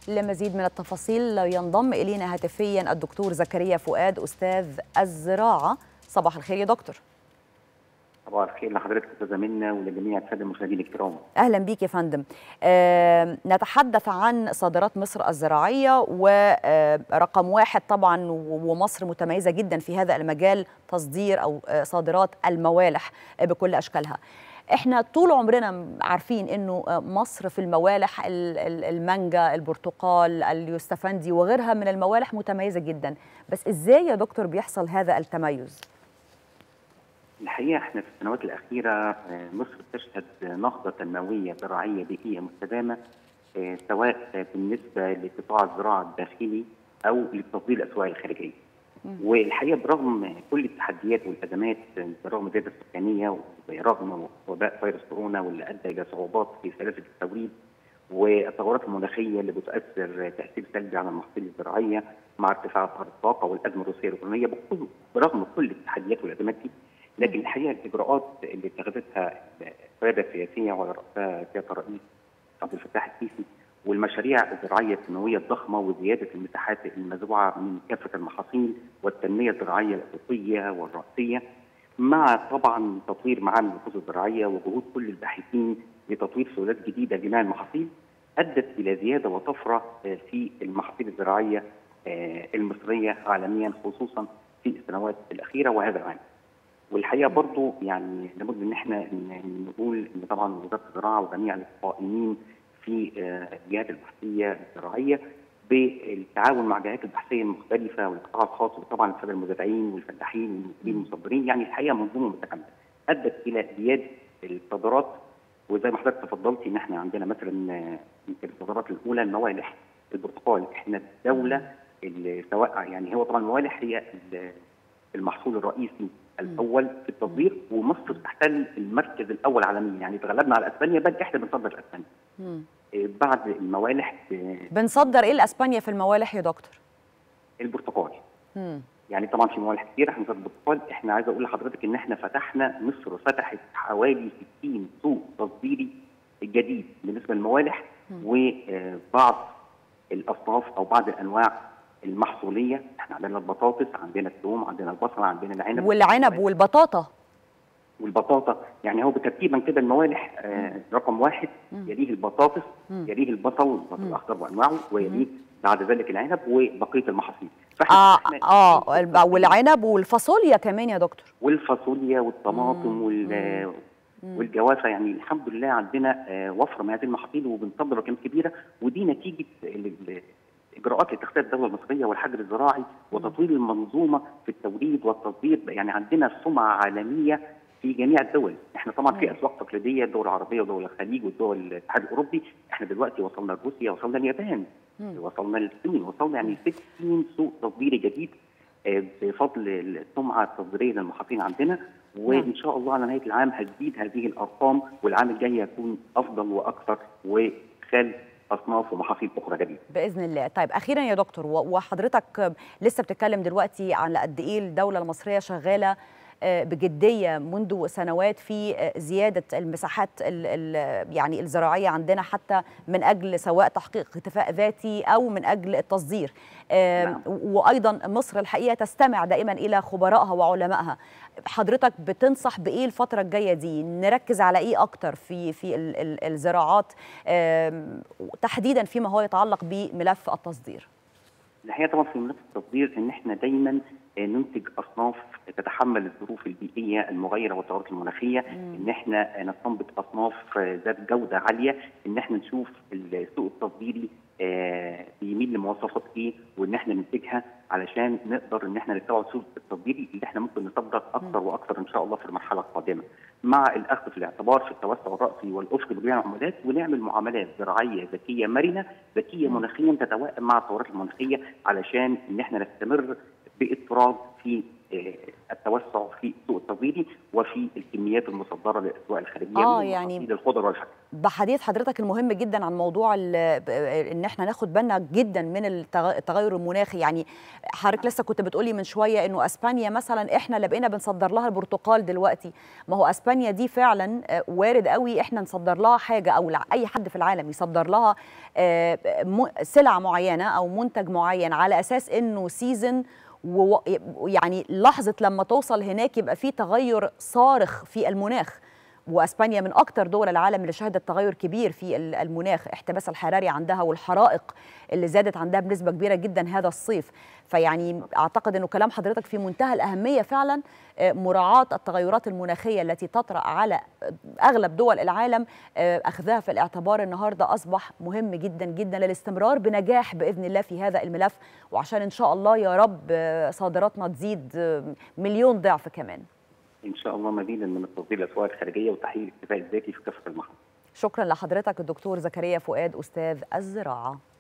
لمزيد من التفاصيل ينضم إلينا هاتفيا الدكتور زكريا فؤاد أستاذ الزراعة صباح الخير يا دكتور صباح الخير لحضرتك استاذه منى ولجميع الساده المشاهدين الكرام. اهلا بيك يا فندم. آه نتحدث عن صادرات مصر الزراعيه ورقم واحد طبعا ومصر متميزه جدا في هذا المجال تصدير او صادرات الموالح بكل اشكالها. احنا طول عمرنا عارفين انه مصر في الموالح المانجا البرتقال اليوستفندي وغيرها من الموالح متميزه جدا بس ازاي يا دكتور بيحصل هذا التميز الحقيقه احنا في السنوات الاخيره مصر بتشهد نهضه تنمويه زراعيه بيئيه مستدامه سواء بالنسبه لقطاع الزراعه الداخلي او لتصدير الاسواق الخارجيه. والحقيقه برغم كل التحديات والازمات برغم الزياده السكانيه وبرغم وباء فيروس كورونا واللي ادى الى صعوبات في سلاسل التوريد والتغيرات المناخيه اللي بتؤثر تاثير سلبي على المحاصيل الزراعيه مع ارتفاع اسعار الطاقه والازمه الروسيه الاوكرانيه برغم كل التحديات والازمات دي لكن الحقيقه الاجراءات اللي اتخذتها القياده السياسيه وعلى راسها سياده الرئيس عبد الفتاح السيسي والمشاريع الزراعيه التنمويه الضخمه وزياده المساحات المزروعه من كافه المحاصيل والتنميه الزراعيه الافقيه والراسيه مع طبعا تطوير معامل النفوذ الزراعيه وجهود كل الباحثين لتطوير سلالات جديده لجميع المحاصيل ادت الى زياده وطفره في المحاصيل الزراعيه المصريه عالميا خصوصا في السنوات الاخيره وهذا العام. والحقيقه برضو يعني لابد ان احنا نقول ان طبعا وزاره الزراعه وجميع القائمين في الجهات البحثيه الزراعيه بالتعاون مع الجهات البحثيه المختلفه والقطاع الخاص وطبعا الساده المزارعين والفلاحين والمصدرين يعني الحقيقه منظومه متكامله ادت الى زياده الصادرات وزي ما حضرتك تفضلتي ان احنا عندنا مثلا يمكن الصادرات الاولى الموالح البرتقال احنا الدوله اللي سواء يعني هو طبعا الموالح هي المحصول الرئيسي الاول في التصدير ومصر تحتل المركز الاول عالميا يعني تغلبنا على اسبانيا بل احنا بنصدر اسبانيا بعد الموالح بنصدر ايه لاسبانيا في الموالح يا دكتور؟ البرتقال مم. يعني طبعا في موالح كتير احنا بنصدر البرتقال احنا عايز اقول لحضرتك ان احنا فتحنا مصر فتحت حوالي 60 سوق تصديري جديد بالنسبه للموالح وبعض الاصناف او بعض الانواع المحصوليه احنا عندنا البطاطس عندنا الثوم عندنا البصل عندنا العنب والعنب والبطاطا والبطاطا يعني هو بترتيبا كده الموالح آه رقم واحد يليه البطاطس يليه البصل البصل الاخضر وانواعه ويليه بعد ذلك العنب وبقيه المحاصيل اه اه والعنب والفاصوليا كمان يا دكتور والفاصوليا والطماطم وال والجوافه يعني الحمد لله عندنا آه وفره من هذه المحاصيل وبنصدر كميات كبيره ودي نتيجه اجراءات لتخطيط الدوله المصريه والحجر الزراعي وتطوير المنظومه في التوريد والتصدير يعني عندنا سمعه عالميه في جميع الدول، احنا طبعا في اسواق تقليديه الدول العربيه ودول الخليج والدول الاتحاد الاوروبي، احنا دلوقتي وصلنا لروسيا وصلنا اليابان وصلنا للصين وصلنا يعني 60 سوق تصديري جديد بفضل السمعه التصديريه للمحاطين عندنا وان شاء الله على نهايه العام هتزيد هذه الارقام والعام الجاي هيكون افضل واكثر وخال اصناف ومحاصيل اخرى جديده. باذن الله، طيب اخيرا يا دكتور وحضرتك لسه بتتكلم دلوقتي على قد ايه الدوله المصريه شغاله بجديه منذ سنوات في زياده المساحات ال ال يعني الزراعيه عندنا حتى من اجل سواء تحقيق اكتفاء ذاتي او من اجل التصدير نعم. وايضا مصر الحقيقه تستمع دائما الى خبرائها وعلمائها حضرتك بتنصح بايه الفتره الجايه دي نركز على ايه اكتر في في ال ال الزراعات تحديدا فيما هو يتعلق بملف التصدير الحقيقه طبعا في ملف التصدير ان احنا دايما ننتج اصناف تتحمل الظروف البيئيه المغايره والتغيرات المناخيه مم. ان احنا نستنبط اصناف ذات جوده عاليه ان احنا نشوف السوق التصديري آه بيميل لمواصفات ايه وان احنا ننتجها علشان نقدر ان احنا نستوعب السوق التصديري اللي احنا ممكن نصدر اكثر واكثر ان شاء الله في المرحله القادمه مع الاخذ في الاعتبار في التوسع الراسي والافق بجميع العملات ونعمل معاملات زراعيه ذكيه مرنه ذكيه مناخيا تتوائم مع التغيرات المناخيه علشان ان احنا نستمر باضطراد في التوسع في السوق التصديري وفي الكميات المصدره للاسواق الخارجيه آه يعني للخضر والفاكهه. بحديث حضرتك المهم جدا عن موضوع ان احنا ناخد بالنا جدا من التغير المناخي يعني حضرتك لسه كنت بتقولي من شويه انه اسبانيا مثلا احنا اللي بقينا بنصدر لها البرتقال دلوقتي ما هو اسبانيا دي فعلا وارد قوي احنا نصدر لها حاجه او اي حد في العالم يصدر لها سلعه معينه او منتج معين على اساس انه سيزن ويعني لحظه لما توصل هناك يبقى في تغير صارخ في المناخ واسبانيا من اكثر دول العالم اللي شهدت تغير كبير في المناخ احتباس الحراري عندها والحرائق اللي زادت عندها بنسبه كبيره جدا هذا الصيف فيعني اعتقد انه كلام حضرتك في منتهى الاهميه فعلا مراعاه التغيرات المناخيه التي تطرا على اغلب دول العالم اخذها في الاعتبار النهارده اصبح مهم جدا جدا للاستمرار بنجاح باذن الله في هذا الملف وعشان ان شاء الله يا رب صادراتنا تزيد مليون ضعف كمان ان شاء الله مزيدا من التصدير الاسواق الخارجيه وتحقيق الاكتفاء الذاتي في كافه المحافظ. شكرا لحضرتك الدكتور زكريا فؤاد استاذ الزراعه.